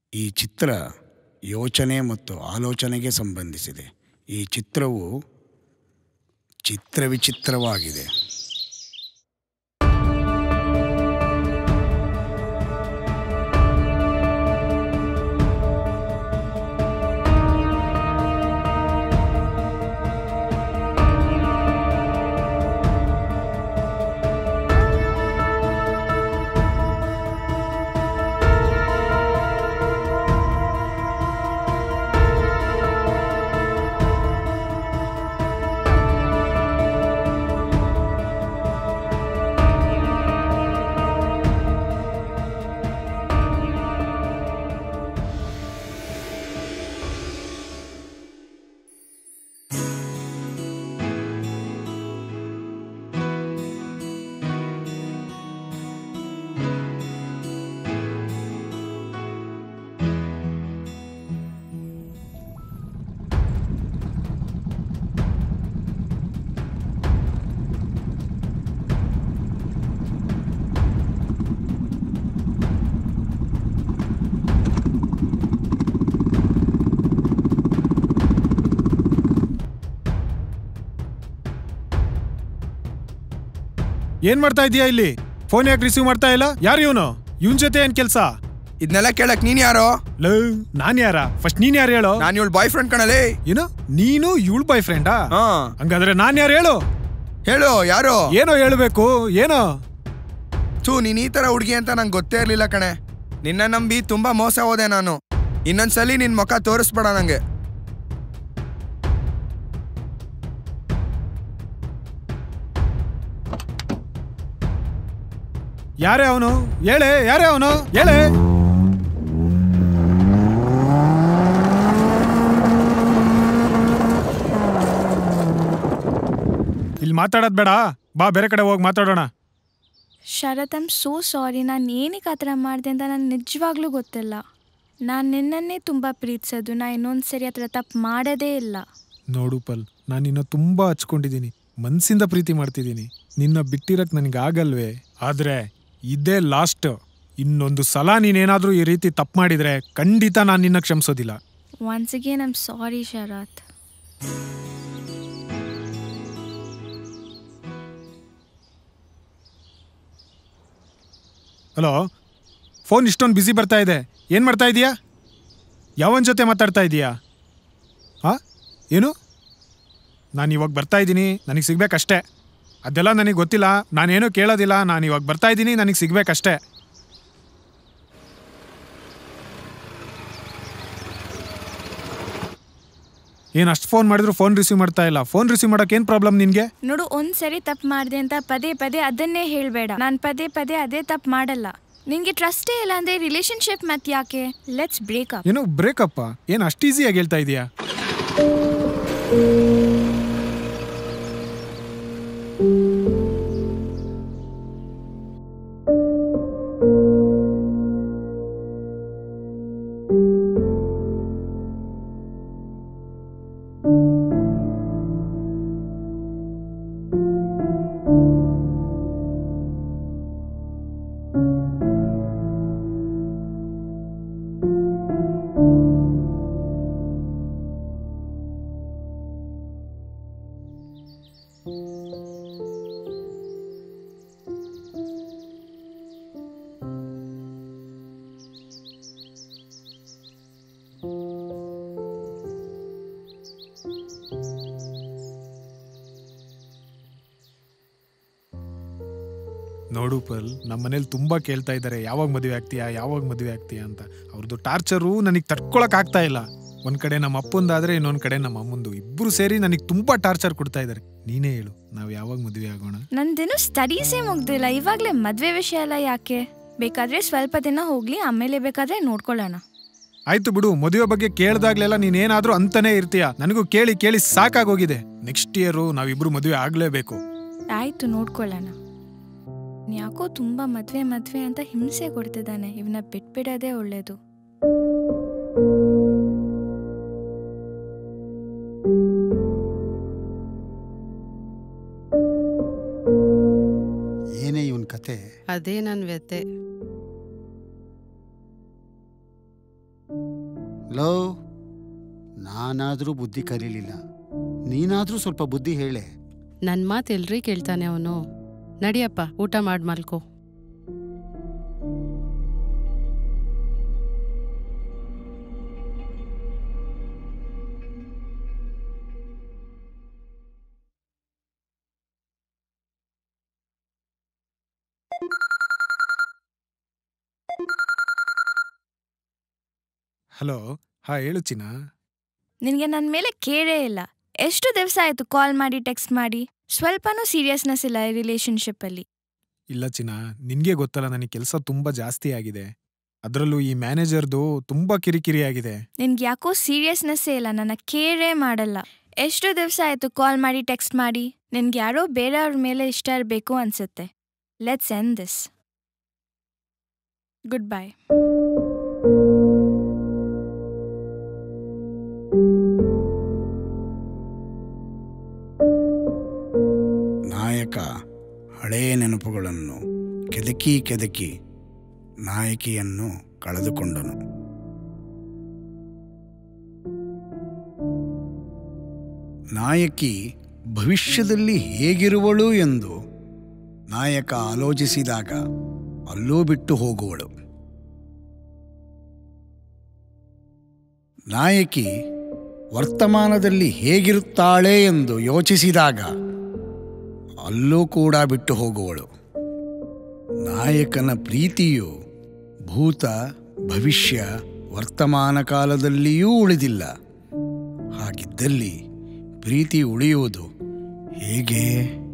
ಈ ಚಿತ್ರ ಯೋಚನೆ ಮತ್ತು ಆಲೋಚನೆಗೆ ಸಂಬಂಧಿಸಿದೆ ಈ ಚಿತ್ರವು ಚಿತ್ರವಿಚಿತ್ರವಾಗಿದೆ ಏನ್ ಮಾಡ್ತಾ ಇದೀಯಾ ಇಲ್ಲಿ ಫೋನ್ ಯಾಕೆ ರಿಸೀವ್ ಮಾಡ್ತಾ ಇಲ್ಲ ಯಾರು ಇವನು ಇವನ್ ಜೊತೆ ಏನ್ ಕೆಲ್ಸ ಇದನ್ನೆಲ್ಲ ಕೇಳಕ್ ನೀನ್ ಯಾರೋ ಲೋ ನಾನ್ ಯಾರ ಫಸ್ಟ್ ನೀನ್ ಯಾರು ಹೇಳು ನಾನ್ ಇವಳು ಬಾಯ್ ಫ್ರೆಂಡ್ ಕಣಲೇ ಏನು ನೀನು ಇವಳು ಬಾಯ್ ಫ್ರೆಂಡಾ ಹಾ ಹಂಗಾದ್ರೆ ನಾನ್ ಯಾರು ಹೇಳು ಹೇಳು ಯಾರು ಏನೋ ಹೇಳ್ಬೇಕು ಏನೋ ಥೂ ನೀನ್ ಈ ತರ ಹುಡುಗಿ ಅಂತ ನಂಗೆ ಗೊತ್ತೇ ಇರ್ಲಿಲ್ಲ ಕಣೆ ನಿನ್ನ ನಂಬಿ ತುಂಬಾ ಮೋಸ ಹೋದೆ ನಾನು ಇನ್ನೊಂದ್ಸಲಿ ನಿನ್ ಮುಖ ತೋರಿಸ್ಬೇಡ ನಂಗೆ ಯಾರೇ ಅವನು ಹೇಳೆ ಯಾರೇ ಅವನು ಹೇಳೆ ಇಲ್ಲಿ ಮಾತಾಡೋದ್ ಬೇಡ ಬಾ ಬೇರೆ ಕಡೆ ಹೋಗಿ ಮಾತಾಡೋಣ ಶರತ್ ಐಮ್ ಸೋ ಸಾರಿ ನಾನು ಏನಕ್ಕೆ ಆ ಥರ ಮಾಡಿದೆ ಅಂತ ನನಗೆ ನಿಜವಾಗ್ಲೂ ಗೊತ್ತಿಲ್ಲ ನಾನು ನಿನ್ನನ್ನೇ ತುಂಬ ಪ್ರೀತಿಸೋದು ನಾ ಇನ್ನೊಂದು ಸರಿ ಆ ಥರ ತಪ್ಪು ಮಾಡೋದೇ ಇಲ್ಲ ನೋಡು ಪಲ್ ನಾನು ನಿನ್ನ ತುಂಬಾ ಹಚ್ಕೊಂಡಿದ್ದೀನಿ ಮನ್ಸಿಂದ ಪ್ರೀತಿ ಮಾಡ್ತಿದ್ದೀನಿ ನಿನ್ನ ಬಿಟ್ಟಿರಕ್ ನನಗೆ ಆಗಲ್ವೇ ಆದ್ರೆ ಇದೇ ಲಾಸ್ಟ್ ಇನ್ನೊಂದು ಸಲ ನೀನೇನಾದ್ರೂ ಈ ರೀತಿ ತಪ್ಪು ಮಾಡಿದ್ರೆ ಖಂಡಿತ ನಾನು ನಿನ್ನ ಕ್ಷಮಿಸೋದಿಲ್ಲ once again I'm sorry Sharath hello phone ಇಷ್ಟೊಂದು ಬ್ಯುಸಿ ಬರ್ತಾ ಇದೆ ಏನು ಮಾಡ್ತಾ ಇದೀಯಾ ಯಾವನ ಜೊತೆ ಮಾತಾಡ್ತಾ ಇದೀಯಾ ಹಾ ಏನು ನಾನು ಇವಾಗ ಬರ್ತಾ ಇದ್ದೀನಿ ನನಗೆ ಸಿಗ್ಬೇಕಷ್ಟೇ ಅದೆಲ್ಲ ನನಗೆ ಗೊತ್ತಿಲ್ಲ ನಾನೇನು ಕೇಳೋದಿಲ್ಲ ನಾನು ಇವಾಗ ಬರ್ತಾ ಇದ್ದೀನಿ ನನಗೆ ಸಿಗ್ಬೇಕಷ್ಟೇ ಏನು ಅಷ್ಟು ಫೋನ್ ಮಾಡಿದ್ರು ಫೋನ್ ರಿಸೀವ್ ಮಾಡ್ತಾ ಇಲ್ಲ ಫೋನ್ ರಿಸೀವ್ ಮಾಡೋಕೆ ಏನು ಪ್ರಾಬ್ಲಮ್ ನಿನಗೆ ನೋಡು ಒಂದು ಸರಿ ತಪ್ಪು ಮಾಡಿದೆ ಅಂತ ಪದೇ ಪದೇ ಅದನ್ನೇ ಹೇಳಬೇಡ ನಾನು ಪದೇ ಪದೇ ಅದೇ ತಪ್ಪು ಮಾಡಲ್ಲ ನಿಂಗೆ ಟ್ರಸ್ಟೇ ಇಲ್ಲ ಅಂದರೆ ರಿಲೇಶನ್ಶಿಪ್ ಮತ್ತೆ ಯಾಕೆ ಲೆಟ್ಸ್ ಬ್ರೇಕಪ್ ಏನೋ ಬ್ರೇಕಪ್ಪ ಏನು ಅಷ್ಟು ಈಸಿಯಾಗಿ ಹೇಳ್ತಾ ಇದೀಯಾ ನೋಡು ಪಲ್ ನಮ್ಮ ಮನೇಲಿ ತುಂಬಾ ಕೇಳ್ತಾ ಇದ್ದಾರೆ ಯಾವಾಗ ಮದುವೆ ಆಗ್ತೀಯಾ ಯಾವಾಗ ಮದುವೆ ಆಗ್ತೀಯಾ ಅಂತ ಅವ್ರದ್ದು ಟಾರ್ಚರು ನನಗೆ ತಡ್ಕೊಳಕ್ ಆಗ್ತಾ ಇಲ್ಲ ಒಂದ್ ಕಡೆ ನಮ್ಮ ಅಪ್ಪಂದಾದ್ರೆ ಇನ್ನೊಂದ್ ಕಡೆ ನಮ್ಮ ಅಮ್ಮಂದು ಇಬ್ರು ಸೇರಿ ನನಗೆ ತುಂಬಾ ಟಾರ್ಚರ್ ಕೊಡ್ತಾ ಇದ್ದಾರೆ ನೀನೇ ಹೇಳು ನಾವು ಯಾವಾಗ ಮದುವೆ ಆಗೋಣ ನಂದೇನು ಸ್ಟಡೀಸೇ ಮುಗ್ದಿಲ್ಲ ಇವಾಗಲೇ ಮದುವೆ ವಿಷಯ ಎಲ್ಲ ಯಾಕೆ ಬೇಕಾದ್ರೆ ಸ್ವಲ್ಪ ದಿನ ಹೋಗ್ಲಿ ಆಮೇಲೆ ಬೇಕಾದ್ರೆ ನೋಡ್ಕೊಳ್ಳೋಣ ಆಯ್ತು ಬಿಡು ಮದುವೆ ಬಗ್ಗೆ ಕೇಳ್ದಾಗ್ಲೆಲ್ಲ ನೀನೇನಾದ್ರೂ ಅಂತಾನೆ ಇರ್ತೀಯ ನನಗೂ ಕೇಳಿ ಕೇಳಿ ಸಾಕಾಗೋಗಿದೆ ನೆಕ್ಸ್ಟ್ ಇಯರು ನಾವಿಬ್ರು ಮದುವೆ ಆಗ್ಲೇಬೇಕು ಆಯ್ತು ನೋಡ್ಕೊಳ್ಳೋಣ ಯಾಕೋ ತುಂಬ ಮದುವೆ ಮದುವೆ ಅಂತ ಹಿಂಸೆ ಕೊಡ್ತಿದ್ದಾನೆ ಇವನ್ನ ಬಿಟ್ಬಿಡೋದೇ ಒಳ್ಳೇದು ಏನೇ ಇವನ್ ಕತೆ ಅದೇ ನನ್ನ ವ್ಯತೆ ನಾನಾದರೂ ಬುದ್ಧಿ ಕಲೀಲಿಲ್ಲ ನೀನಾದರೂ ಸ್ವಲ್ಪ ಬುದ್ಧಿ ಹೇಳೆ ನನ್ನ ಮಾತು ಎಲ್ರಿ ಕೇಳ್ತಾನೆ ಅವನು ನಡಿಯಪ್ಪ ಊಟ ಮಾಡಿ ಮಲ್ಕೋ ಹಲೋ ಹಾ ಹೇಳು ಚಿನ್ನ ನಿನಗೆ ನನ್ನ ಮೇಲೆ ಕೇಳೇ ಇಲ್ಲ ಎಷ್ಟು ದಿವಸ ಆಯಿತು ಕಾಲ್ ಮಾಡಿ ಟೆಕ್ಸ್ಟ್ ಮಾಡಿ ಸ್ವಲ್ಪನೂ ಸೀರಿಯಸ್ನೆಸ್ ಇಲ್ಲ ಈ ರಿಲೇಶನ್ಶಿಪ್ಪಲ್ಲಿ ಇಲ್ಲ ಚಿನ್ನ ನಿನ್ಗೆ ಗೊತ್ತಲ್ಲ ನನಗೆ ಕೆಲಸ ತುಂಬಾ ಜಾಸ್ತಿ ಆಗಿದೆ ಅದರಲ್ಲೂ ಈ ಮ್ಯಾನೇಜರ್ದು ತುಂಬಾ ಕಿರಿಕಿರಿ ಆಗಿದೆ ನಿನ್ಗೆ ಯಾಕೋ ಸೀರಿಯಸ್ನೆಸ್ಸೇ ಇಲ್ಲ ನನ್ನ ಕೇರೇ ಮಾಡಲ್ಲ ಎಷ್ಟು ದಿವಸ ಆಯಿತು ಕಾಲ್ ಮಾಡಿ ಟೆಕ್ಸ್ಟ್ ಮಾಡಿ ನಿನ್ಗೆ ಯಾರೋ ಬೇರೆಯವ್ರ ಮೇಲೆ ಇಷ್ಟ ಇರಬೇಕು ಅನ್ಸುತ್ತೆ let's end this goodbye ನಾಯಕ ಹಳೆಯ ನೆನಪುಗಳನ್ನು ಕೆದಕಿ ಕೆದಕಿ ನಾಯಕಿಯನ್ನು ಕಳೆದುಕೊಂಡನು ನಾಯಕಿ ಭವಿಷ್ಯದಲ್ಲಿ ಹೇಗಿರುವಳು ಎಂದು ನಾಯಕ ಆಲೋಚಿಸಿದಾಗ ಅಲ್ಲೂ ಬಿಟ್ಟು ಹೋಗುವಳು ನಾಯಕಿ ವರ್ತಮಾನದಲ್ಲಿ ಹೇಗಿರುತ್ತಾಳೆ ಎಂದು ಯೋಚಿಸಿದಾಗ ಅಲ್ಲೂ ಕೂಡ ಬಿಟ್ಟು ಹೋಗುವಳು ನಾಯಕನ ಪ್ರೀತಿಯು ಭೂತ ಭವಿಷ್ಯ ವರ್ತಮಾನ ಕಾಲದಲ್ಲಿಯೂ ಉಳಿದಿಲ್ಲ ಹಾಗಿದ್ದಲ್ಲಿ ಪ್ರೀತಿ ಉಳಿಯುವುದು ಹೇಗೆ